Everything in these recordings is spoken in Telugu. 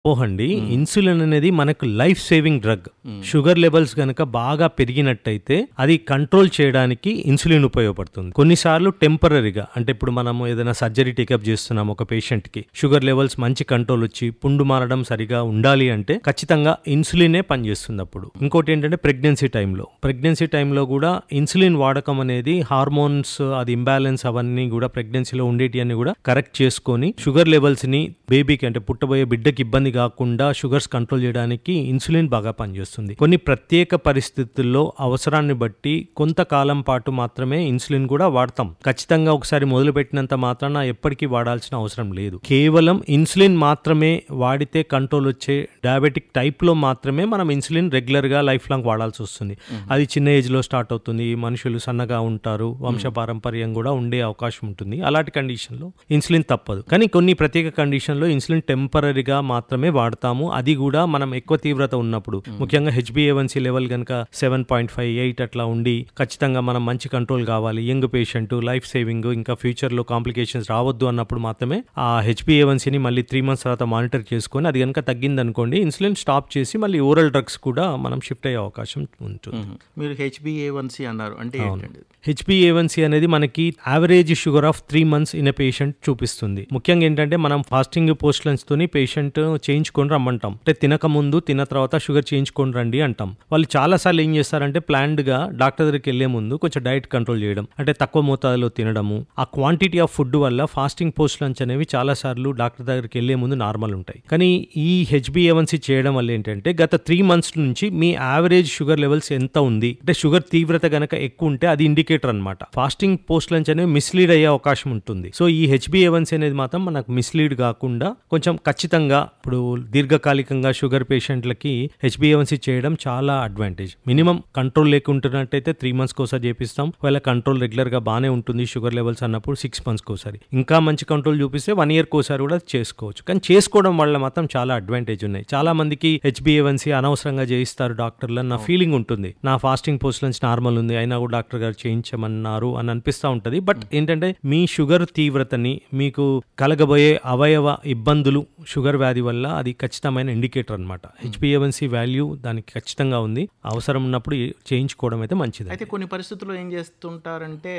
ఓహండి ఇన్సులిన్ అనేది మనకు life saving drug sugar levels గనక బాగా పెరిగినట్టయితే అది కంట్రోల్ చేయడానికి ఇన్సులిన్ ఉపయోగపడుతుంది కొన్నిసార్లు టెంపరీగా అంటే ఇప్పుడు మనం ఏదైనా సర్జరీ టేకప్ చేస్తున్నాం ఒక పేషెంట్ కి షుగర్ లెవెల్స్ మంచి కంట్రోల్ వచ్చి పుండు మారడం సరిగా ఉండాలి అంటే ఖచ్చితంగా ఇన్సులినే పనిచేస్తుంది అప్పుడు ఇంకోటి ఏంటంటే ప్రెగ్నెన్సీ టైంలో ప్రెగ్నెన్సీ టైంలో కూడా ఇన్సులిన్ వాడకం అనేది హార్మోన్స్ అది ఇంబ్యాలెన్స్ అవన్నీ కూడా ప్రెగ్నెన్సీలో ఉండేటి అన్ని కూడా కరెక్ట్ చేసుకొని షుగర్ లెవెల్స్ ని బేబీకి అంటే పుట్టబోయే బిడ్డకి ఇబ్బంది కాకుండా షుగర్స్ కంట్రోల్ చేయడానికి ఇన్సులిన్ బాగా పనిచేస్తుంది కొన్ని ప్రత్యేక పరిస్థితుల్లో అవసరాన్ని బట్టి కొంతకాలం పాటు మాత్రమే ఇన్సులిన్ కూడా వాడతాం ఖచ్చితంగా ఒకసారి మొదలు పెట్టినంత మాత్రాన ఎప్పటికీ వాడాల్సిన అవసరం లేదు కేవలం ఇన్సులిన్ మాత్రమే వాడితే కంట్రోల్ వచ్చే డయాబెటిక్ టైప్ లో మాత్రమే మనం ఇన్సులిన్ రెగ్యులర్ గా లైఫ్ లాంగ్ వాడాల్సి వస్తుంది అది చిన్న ఏజ్ లో స్టార్ట్ అవుతుంది మనుషులు సన్నగా ఉంటారు వంశపారంపర్యం కూడా ఉండే అవకాశం ఉంటుంది అలాంటి కండిషన్ లో ఇన్సులిన్ తప్పదు కానీ కొన్ని ప్రత్యేక కండిషన్ లో ఇన్సులిన్ టెంపరీగా మాత్రమే వాడతాము అది కూడా మనం ఎక్కువ తీవ్రత ఉన్నప్పుడు ముఖ్యంగా హెచ్బిఏవన్సీ లెవెల్ కనుక సెవెన్ పాయింట్ ఫైవ్ ఎయిట్ అట్లా ఉండి ఖచ్చితంగా మనం మంచి కంట్రోల్ కావాలి యంగ్ పేషెంట్ లైఫ్ సేవింగ్ ఇంకా ఫ్యూచర్ లో కాంప్లికేషన్స్ రావద్దు అన్నప్పుడు మాత్రమే ఆ హెచ్బిఏవన్సీని మళ్ళీ త్రీ మంత్స్ తర్వాత మానిటర్ చేసుకొని అది కనుక తగ్గింది అనుకోండి ఇన్సులిన్ స్టాప్ చేసి మళ్ళీ ఓరల్ డ్రగ్స్ కూడా మనం షిఫ్ట్ అయ్యే అవకాశం ఉంటుంది మీరు హెచ్బిఏవన్సీ అన్నారు అంటే ఏంటండి హెచ్బిఏవన్సీ అనేది మనకి average sugar of three months in patient చూపిస్తుంది ముఖ్యంగా ఏంటంటే మనం ఫాస్టింగ్ పోస్ట్ లంచ్ తోని పేషెంట్ చేయించుకొని రమ్మంటాం అంటే తినక ముందు తిన్న తర్వాత షుగర్ చేయించుకొని రండి అంటాం వాళ్ళు చాలా సార్లు ఏం చేస్తారంటే ప్లాన్డ్ గా డాక్టర్ దగ్గరికి వెళ్లే ముందు కొంచెం డైట్ కంట్రోల్ చేయడం అంటే తక్కువ మోతాదులో తినడము ఆ క్వాంటిటీ ఆఫ్ ఫుడ్ వల్ల ఫాస్టింగ్ పోస్ట్ లంచ్ అనేవి చాలా సార్లు డాక్టర్ దగ్గరికి వెళ్లే ముందు నార్మల్ ఉంటాయి కానీ ఈ హెచ్బిఏవన్సీ చేయడం వల్ల ఏంటంటే గత త్రీ మంత్స్ నుంచి మీ యావరేజ్ షుగర్ లెవెల్స్ ఎంత ఉంది అంటే షుగర్ తీవ్రత గనక ఎక్కువ ఉంటే అది ఇండికేటర్ అనమాట ఫాస్టింగ్ పోస్ట్ లంచ్ అనేవి మిస్లీడ్ అయ్యే అవకాశం ఉంటుంది సో ఈ హెచ్బిఏవన్సీ అనేది మాత్రం మనకు మిస్లీడ్ కాకుండా కొంచెం ఖచ్చితంగా ఇప్పుడు దీర్ఘకాలికంగా షుగర్ పేషెంట్లకి హెచ్బిఏవన్సీ చేయడం చాలా అడ్వాంటేజ్ మినిమం కంట్రోల్ లేకుంటున్నట్టయితే త్రీ మంత్స్ ఒకసారి చేపిస్తాం ఒకవేళ కంట్రోల్ రెగ్యులర్ గా బాగానే ఉంటుంది షుగర్ లెవెల్స్ అన్నప్పుడు సిక్స్ మంత్స్ ఒకసారి ఇంకా మంచి కంట్రోల్ చూపిస్తే వన్ ఇయర్ ఒకసారి కూడా చేసుకోవచ్చు కానీ చేసుకోవడం వల్ల మాత్రం చాలా అడ్వాంటేజ్ ఉన్నాయి చాలా మందికి హెచ్బిఏవన్సీ అనవసరంగా చేయిస్తారు డాక్టర్లు నా ఫీలింగ్ ఉంటుంది నా ఫాస్టింగ్ పోస్ట్ నుంచి నార్మల్ ఉంది అయినా కూడా డాక్టర్ గారు చేయించమన్నారు అని అనిపిస్తూ ఉంటది బట్ ఏంటంటే మీ షుగర్ తీవ్రతని మీకు కలగబోయే అవయవ ఇబ్బందులు షుగర్ వ్యాధి వల్ల అది ఖచ్చితమైన ఇండికేటర్ అనమాట హెచ్బిఏవన్సీ వాల్యూ దానికి ఖచ్చితంగా ఉంది అవసరం ఉన్నప్పుడు చేయించుకోవడం అయితే మంచిది అయితే కొన్ని పరిస్థితుల్లో ఏం చేస్తుంటారంటే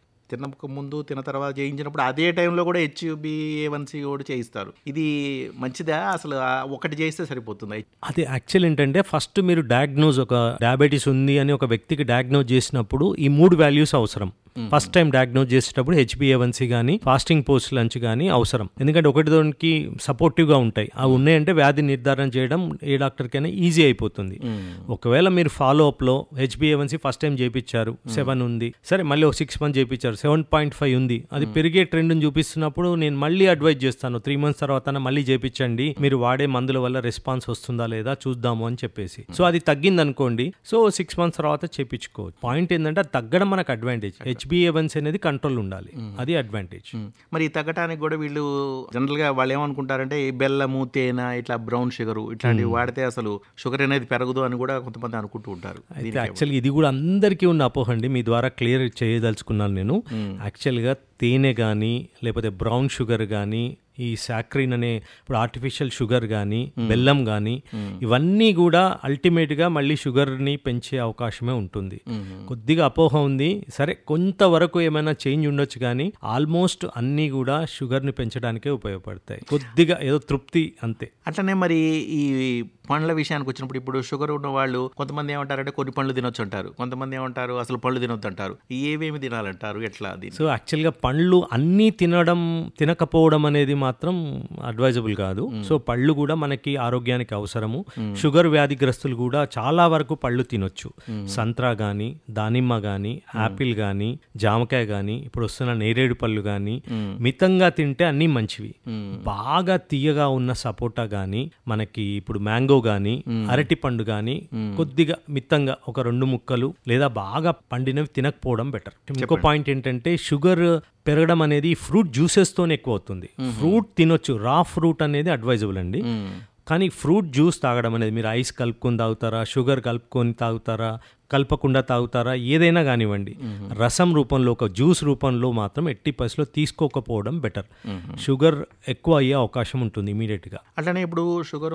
తినక ముందు తిన్న తర్వాత చేయించినప్పుడు అదే టైంలో కూడా హెచ్బిఏవన్సీ కూడా చేయిస్తారు ఇది మంచిదా అసలు ఆ ఒకటి చేస్తే సరిపోతుంది అది యాక్చువల్ ఏంటంటే ఫస్ట్ మీరు డయాగ్నోజ్ ఒక డయాబెటీస్ ఉంది అని ఒక వ్యక్తికి డయాగ్నోజ్ చేసినప్పుడు ఈ మూడు వాల్యూస్ అవసరం ఫస్ట్ టైం డయాగ్నోజ్ చేసేటప్పుడు హెచ్బిఏవన్సీ కానీ ఫాస్టింగ్ పోస్ట్ లంచ్ కానీ అవసరం ఎందుకంటే ఒకటి దానికి సపోర్టివ్ గా ఉంటాయి అవి ఉన్నాయంటే వ్యాధి నిర్ధారణ చేయడం ఏ డాక్టర్కైనా ఈజీ అయిపోతుంది ఒకవేళ మీరు ఫాలో అప్ లో హెచ్బిఏవన్సీ ఫస్ట్ టైం చేయించారు సెవెన్ ఉంది సరే మళ్ళీ ఒక సిక్స్ మంత్స్ చేయించారు సెవెన్ పాయింట్ ఫైవ్ ఉంది అది పెరిగే ట్రెండ్ చూపిస్తున్నప్పుడు నేను మళ్ళీ అడ్వైజ్ చేస్తాను త్రీ మంత్స్ తర్వాత మళ్ళీ చేయించండి మీరు వాడే మందుల వల్ల రెస్పాన్స్ వస్తుందా లేదా చూద్దాము అని చెప్పేసి సో అది తగ్గింది అనుకోండి సో సిక్స్ మంత్స్ తర్వాత చేయించుకోవచ్చు పాయింట్ ఏంటంటే అది తగ్గడం మనకు అడ్వాంటేజ్ హెచ్బిఏవన్స్ అనేది కంట్రోల్ ఉండాలి అది అడ్వాంటేజ్ ఉమ్. మరి ఈ తగ్గటానికి కూడా వీళ్ళు జనరల్ గా వాళ్ళు ఏమనుకుంటారంటే ఈ బెల్లము తేనె ఇట్లా బ్రౌన్ షుగర్ ఇట్లాంటివి వాడితే అసలు షుగర్ అనేది పెరగదు అని కూడా కొంతమంది అనుకుంటూ ఉంటారు అయితే యాక్చువల్గా ఇది కూడా అందరికీ ఉన్న అపోహ అండి మీ ద్వారా క్లియర్ చేయదలుచుకున్నాను నేను యాక్చువల్గా తేనె కానీ లేకపోతే బ్రౌన్ షుగర్ కానీ ఈ సాక్రిన్ అనే ఇప్పుడు ఆర్టిఫిషియల్ షుగర్ కానీ బెల్లం కానీ ఇవన్నీ కూడా అల్టిమేట్గా మళ్ళీ షుగర్ని పెంచే అవకాశమే ఉంటుంది కొద్దిగా అపోహ ఉంది సరే కొంతవరకు ఏమైనా చేంజ్ ఉండొచ్చు కానీ ఆల్మోస్ట్ అన్నీ కూడా షుగర్ని పెంచడానికే ఉపయోగపడతాయి కొద్దిగా ఏదో తృప్తి అంతే అట్లనే మరి ఈ పండ్ల విషయానికి వచ్చినప్పుడు ఇప్పుడు షుగర్ ఉన్న వాళ్ళు కొంతమంది ఏమంటారంటే కొన్ని పండ్లు తినొచ్చు అంటారు కొంతమంది ఏమంటారు అసలు పళ్ళు తినొద్దు అంటారు ఏవేమి తినాలంటారు ఎట్లా అది సో యాక్చువల్గా పండ్లు అన్నీ తినడం తినకపోవడం అనేది మాత్రం అడ్వైజబుల్ కాదు సో పళ్ళు కూడా మనకి ఆరోగ్యానికి అవసరము షుగర్ వ్యాధిగ్రస్తులు కూడా చాలా వరకు పళ్ళు తినొచ్చు సంత్రా గాని దానిమ్మ గాని యాపిల్ గాని జామకాయ గాని ఇప్పుడు వస్తున్న నేరేడు పళ్ళు గాని మితంగా తింటే అన్నీ మంచివి బాగా తీయగా ఉన్న సపోటా గాని మనకి ఇప్పుడు మ్యాంగో గాని అరటి పండు గాని కొద్దిగా మిత్తంగా ఒక రెండు ముక్కలు లేదా బాగా పండినవి తినకపోవడం బెటర్ ఇంకో పాయింట్ ఏంటంటే షుగర్ పెరగడం అనేది ఫ్రూట్ జ్యూసెస్ తోనే ఎక్కువ అవుతుంది ఫ్రూట్ తినొచ్చు రా ఫ్రూట్ అనేది అడ్వైజబుల్ అండి కానీ ఫ్రూట్ జ్యూస్ తాగడం అనేది మీరు ఐస్ కలుపుకొని తాగుతారా షుగర్ కలుపుకొని తాగుతారా కలపకుండా తాగుతారా ఏదైనా కానివ్వండి రసం రూపంలో ఒక జ్యూస్ రూపంలో మాత్రం ఎట్టి పరిస్థితిలో తీసుకోకపోవడం బెటర్ షుగర్ ఎక్కువ అయ్యే అవకాశం ఉంటుంది ఇమీడియట్గా అట్లనే ఇప్పుడు షుగర్